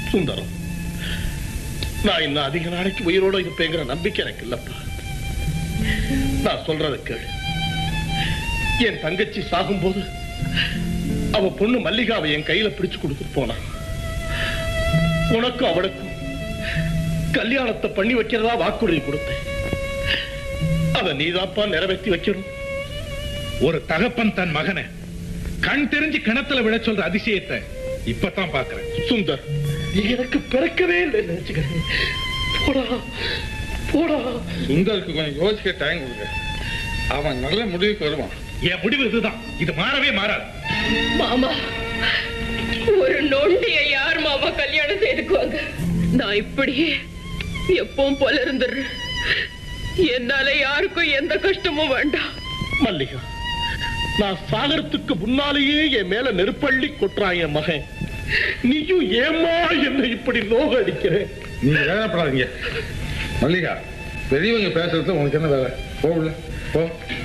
சுந்தரம் நான் இன்னும் அதிக நாளைக்கு உயிரோட இருப்பேங்கிற நம்பிக்கை எனக்கு இல்லப்பா நான் சொல்றத கேளு என் தங்கச்சி சாகும்போது அவ பொண்ணு மல்லிகாவை என் கையில பிடிச்சு கொடுத்துட்டு போனான் உனக்கும் அவளுக்கும் கல்யாணத்தை பண்ணி வைக்கிறதா வாக்குறுதி கொடுத்தேன் அதை நீதாப்பா நிறைவேற்றி வைக்கணும் ஒரு தகப்பன் தன் மகனை கண் தெரிஞ்சு கிணத்துல விட சொல்ற அதிசயத்தை இப்பதான் பாக்குறேன் சுந்தர் நீ எனக்கு பிறக்கவே இல்லை நினைச்சுக்கிறேன் போடா போடா சுந்தருக்கு கொஞ்சம் யோசிக்க டைம் கொடுங்க அவன் நல்ல முடிவுக்கு வருவான் என் முடிவு இதுதான் இது மாறவே மாறாது மாமா ஒரு நொண்டிய யார் மாமா கல்யாணம் செய்துக்குவாங்க நான் இப்படியே எப்பவும் போல இருந்துடுறேன் என்னால யாருக்கும் எந்த கஷ்டமும் வேண்டாம் மல்லிகா நான் சாகரத்துக்கு முன்னாலேயே என் மேல நெருப்பள்ளி கொட்டுறான் என் மகன் நீயும் ஏமா என்ன இப்படி நோக அடிக்கிற நீங்க வேதனைப்படாதீங்க மல்லிகா பெரியவங்க பேசுறது உனக்கு என்ன வேலை போ உள்ள போ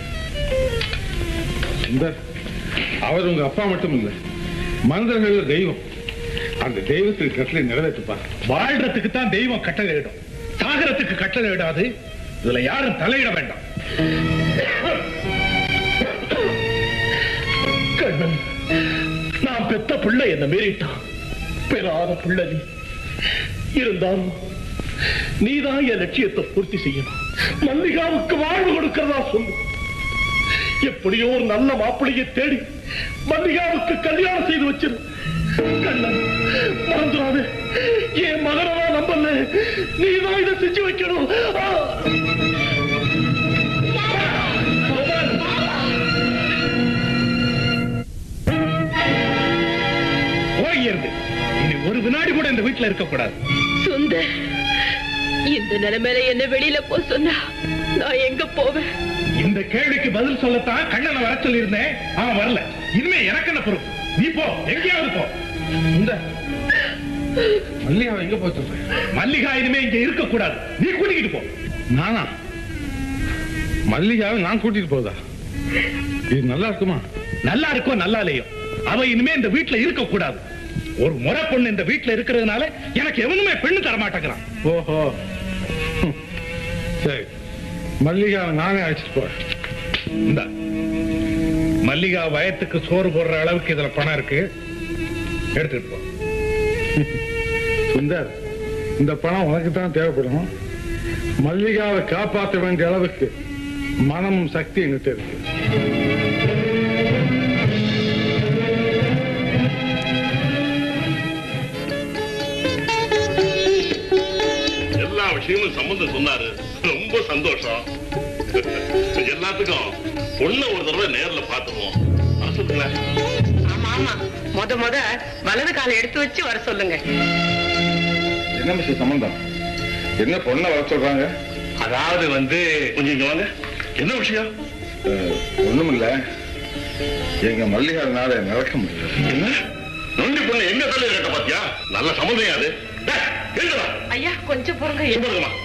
சுந்தர் அவர் உங்க அப்பா மட்டும் இல்ல மனிதர்கள் தெய்வம் அந்த தெய்வத்துக்கு கட்டளை நிறைவேற்றுப்பா வாழ்றதுக்கு தான் தெய்வம் கட்டளை இடும் சாகரத்துக்கு கட்டளை இடாது இதுல யாரும் தலையிட வேண்டாம் கண்ணன் நான் பெத்த பிள்ளை என்ன மீறிட்டான் பெறாத பிள்ளை நீ இருந்தாலும் நீதான் என் லட்சியத்தை பூர்த்தி செய்யணும் மல்லிகாவுக்கு வாழ்வு கொடுக்கிறதா சொல்லு எப்படியோ ஒரு நல்ல மாப்பிள்ளையை தேடி மல்லிகாவுக்கு கல்யாணம் செய்து வச்சிரு கண்ணன் மறந்துடாதே என் மகனை நான் நம்பல நீதான் இதை செஞ்சு வைக்கணும் ஆ! போயிருந்து இனி ஒரு வினாடி கூட இந்த வீட்டுல இருக்க கூடாது சுந்தர் இந்த நிலைமையில என்ன வெளியில போ சொன்னா நான் எங்க போவேன் இந்த கேள்விக்கு பதில் சொல்லத்தான் கண்ணனை வர சொல்லியிருந்தேன் அவன் வரல இனிமே எனக்கு என்ன பொறுப்பு நீ போ எங்கேயாவது போ இந்த மல்லிகா எங்க போய் சொல்றேன் மல்லிகா இனிமே இங்க இருக்க கூடாது நீ கூட்டிக்கிட்டு போ நானா மல்லிகாவை நான் கூட்டிட்டு போதா இது நல்லா இருக்குமா நல்லா இருக்கோ நல்லா இல்லையோ அவ இனிமே இந்த வீட்டுல இருக்க கூடாது ஒரு முறை பொண்ணு இந்த வீட்டுல இருக்கிறதுனால எனக்கு எவனுமே பெண்ணு தர மாட்டேங்கிறான் ஓஹோ சரி மல்லிகாவை நானே அழைச்சிட்டு போறேன் இந்த மல்லிகா வயத்துக்கு சோறு போடுற அளவுக்கு இதுல பணம் இருக்கு எடுத்துட்டு போ சுந்தர் இந்த பணம் உனக்கு தான் தேவைப்படும் மல்லிகாவை காப்பாற்ற வேண்டிய அளவுக்கு மனமும் சக்தி எங்கிட்ட இருக்கு எல்லா விஷயமும் சம்பந்தம் சொன்னாரு ரொம்ப சந்தோஷம் எல்லாத்துக்கும் பொண்ணை ஒரு தடவை நேர்ல பாத்துருவோம் வர சொல்லுங்களேன் ஆமா ஆமா முத முத வலது காலை எடுத்து வச்சு வர சொல்லுங்க என்ன விஷயம் சம்பந்தம் என்ன பொண்ணை வர சொல்றாங்க அதாவது வந்து கொஞ்சம் இங்க வாங்க என்ன விஷயம் ஒண்ணும் இல்ல எங்க மல்லிகா நாளை நடக்க முடியல என்ன நொண்டி பொண்ணு எங்க தலையில கட்ட பாத்தியா நல்ல சம்மந்தம் அது டேய், எழுதுடா. ஐயா கொஞ்சம் பொறுங்க சும்மா இருங்கம்மா.